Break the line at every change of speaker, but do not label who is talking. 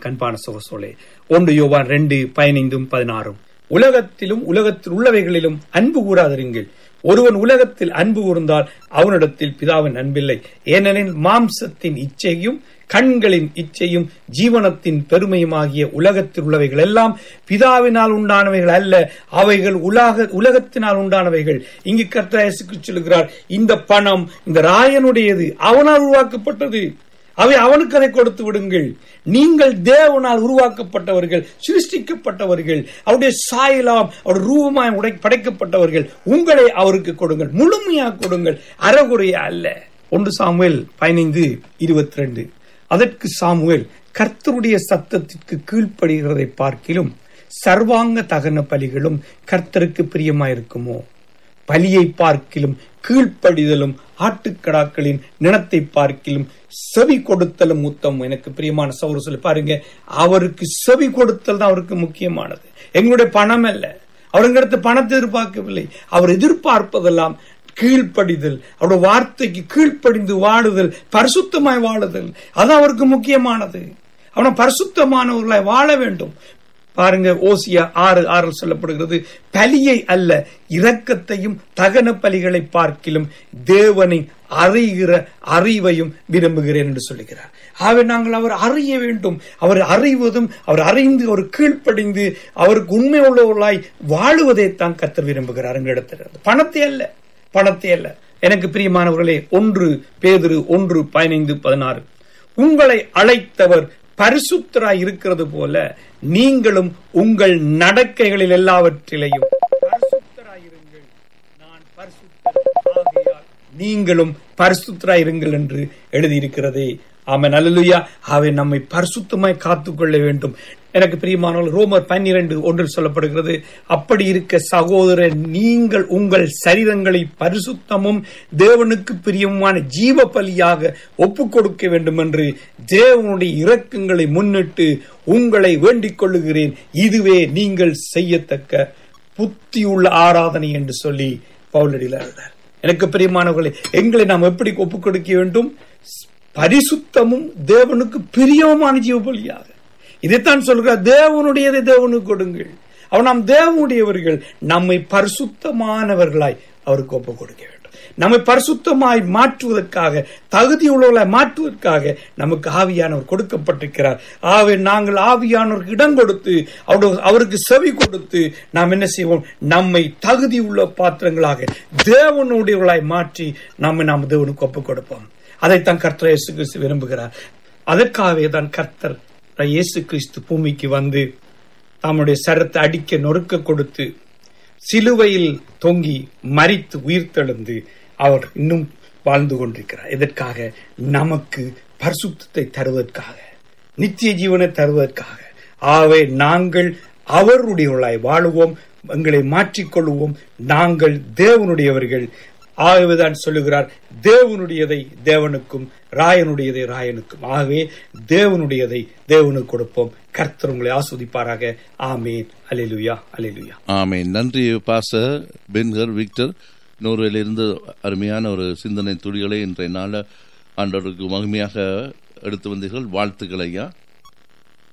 எனக்கு அன்பான சோசோலே ஒன்று யோவான் ரெண்டு பதினைந்தும் பதினாறும் உலகத்திலும் உலகத்தில் உள்ளவைகளிலும் அன்பு கூறாதிருங்கள் ஒருவன் உலகத்தில் அன்பு கூர்ந்தால் அவனிடத்தில் பிதாவின் அன்பில்லை ஏனெனில் மாம்சத்தின் இச்சையும் கண்களின் இச்சையும் ஜீவனத்தின் பெருமையுமாகிய உலகத்தில் உள்ளவைகள் எல்லாம் பிதாவினால் உண்டானவைகள் அல்ல அவைகள் உலக உலகத்தினால் உண்டானவைகள் இங்கு கர்த்தராயசுக்கு சொல்லுகிறார் இந்த பணம் இந்த ராயனுடையது அவனால் உருவாக்கப்பட்டது அவை அவனுக்கு அதை கொடுத்து விடுங்கள் நீங்கள் தேவனால் உருவாக்கப்பட்டவர்கள் சிருஷ்டிக்கப்பட்டவர்கள் அவருடைய சாயலாம் அவருடைய ரூபமாய் உடை படைக்கப்பட்டவர்கள் உங்களை அவருக்கு கொடுங்கள் முழுமையாக கொடுங்கள் அறகுறையா அல்ல ஒன்று சாமுவேல் பதினைந்து இருபத்தி ரெண்டு அதற்கு சாமுவேல் கர்த்தருடைய சத்தத்திற்கு கீழ்ப்படுகிறதை பார்க்கிலும் சர்வாங்க தகன பலிகளும் கர்த்தருக்கு பிரியமாயிருக்குமோ பலியை பார்க்கிலும் கீழ்ப்படிதலும் ஆட்டுக்கடாக்களின் நினத்தை பார்க்கிலும் செவி கொடுத்தலும் உத்தம் எனக்கு பிரியமான சௌர சொல்லி பாருங்க அவருக்கு செவி கொடுத்தல் தான் அவருக்கு முக்கியமானது எங்களுடைய பணம் அல்ல அவருங்கிறது பணத்தை எதிர்பார்க்கவில்லை அவர் எதிர்பார்ப்பதெல்லாம் கீழ்ப்படிதல் அவருடைய வார்த்தைக்கு கீழ்ப்படிந்து வாழுதல் பரிசுத்தமாய் வாழுதல் அது அவருக்கு முக்கியமானது அவனை பரிசுத்தமானவர்களாய் வாழ வேண்டும் பாருங்க ஓசியா ஆறு ஆறில் சொல்லப்படுகிறது பலியை அல்ல இரக்கத்தையும் தகன பலிகளை பார்க்கிலும் தேவனை அறிகிற அறிவையும் விரும்புகிறேன் என்று சொல்லுகிறார் ஆகவே நாங்கள் அவர் அறிய வேண்டும் அவர் அறிவதும் அவர் அறிந்து அவர் கீழ்ப்படிந்து அவருக்கு உண்மை உள்ளவர்களாய் வாழுவதை தான் கத்தர் விரும்புகிறார் எங்களிடத்தில் பணத்தை அல்ல பணத்தை அல்ல எனக்கு பிரியமானவர்களே ஒன்று பேதிரு ஒன்று பதினைந்து பதினாறு உங்களை அழைத்தவர் பரிசுத்தராய் இருக்கிறது போல நீங்களும் உங்கள் நடக்கைகளில் எல்லாவற்றிலையும் பரிசுத்தராயிருங்கள் நான் பரிசுத்தர் ஆகையால் நீங்களும் பரிசுத்தராயிருங்கள் என்று எழுதியிருக்கிறதே ஆமன் அல்லலுயா அவை நம்மை பரிசுத்தமாய் காத்துக்கொள்ள வேண்டும் எனக்கு பிரியமானவர்கள் ரோமர் பன்னிரண்டு ஒன்றில் சொல்லப்படுகிறது அப்படி இருக்க சகோதரன் நீங்கள் உங்கள் சரீரங்களை பரிசுத்தமும் தேவனுக்கு பிரியமான ஜீவ பலியாக ஒப்புக் கொடுக்க வேண்டும் என்று தேவனுடைய இரக்கங்களை முன்னிட்டு உங்களை வேண்டிக் கொள்ளுகிறேன் இதுவே நீங்கள் செய்யத்தக்க புத்தியுள்ள ஆராதனை என்று சொல்லி பவுலடியில் எழுதார் எனக்கு பிரியமானவர்களை எங்களை நாம் எப்படி ஒப்புக் கொடுக்க வேண்டும் பரிசுத்தமும் தேவனுக்கு பிரியமான ஜீவ பலியாக இதைத்தான் சொல்கிறார் தேவனுடையதை தேவனுக்கு கொடுங்கள் அவன் நாம் தேவனுடையவர்கள் நம்மை பரிசுத்தமானவர்களாய் அவருக்கு ஒப்பு கொடுக்க வேண்டும் நம்மை பரிசுத்தமாய் மாற்றுவதற்காக தகுதி உள்ளவர்களாய் மாற்றுவதற்காக நமக்கு ஆவியானவர் கொடுக்கப்பட்டிருக்கிறார் ஆகவே நாங்கள் ஆவியானவருக்கு இடம் கொடுத்து அவருக்கு செவி கொடுத்து நாம் என்ன செய்வோம் நம்மை தகுதி உள்ள பாத்திரங்களாக தேவனுடையவர்களாய் மாற்றி நம்மை நாம் தேவனுக்கு ஒப்பு கொடுப்போம் அதைத்தான் கர்த்தர் இயேசு கிறிஸ்து விரும்புகிறார் அதற்காகவே தான் கர்த்தர் இயேசு கிறிஸ்து பூமிக்கு வந்து தம்முடைய சரத்தை அடிக்க நொறுக்க கொடுத்து சிலுவையில் தொங்கி மறித்து உயிர்த்தெழுந்து அவர் இன்னும் வாழ்ந்து கொண்டிருக்கிறார் இதற்காக நமக்கு பரிசுத்தத்தை தருவதற்காக நித்திய ஜீவனை தருவதற்காக ஆகவே நாங்கள் அவருடையவர்களாய் வாழுவோம் எங்களை மாற்றிக்கொள்வோம் நாங்கள் தேவனுடையவர்கள் ஆகவேதான் சொல்லுகிறார் தேவனுடையதை தேவனுக்கும் ராயனுடையதை ராயனுக்கும் ஆகவே தேவனுடையதை தேவனுக்கு கொடுப்போம் கர்த்தர் உங்களை ஆஸ்வதிப்பாராக ஆமேன் அலிலுயா அலிலுயா
ஆமேன் நன்றி பாச பென்கர் விக்டர் நூறிலிருந்து அருமையான ஒரு சிந்தனை துளிகளை இன்றைய நாள ஆண்டவருக்கு மகிமையாக எடுத்து வந்தீர்கள் வாழ்த்துக்கள் ஐயா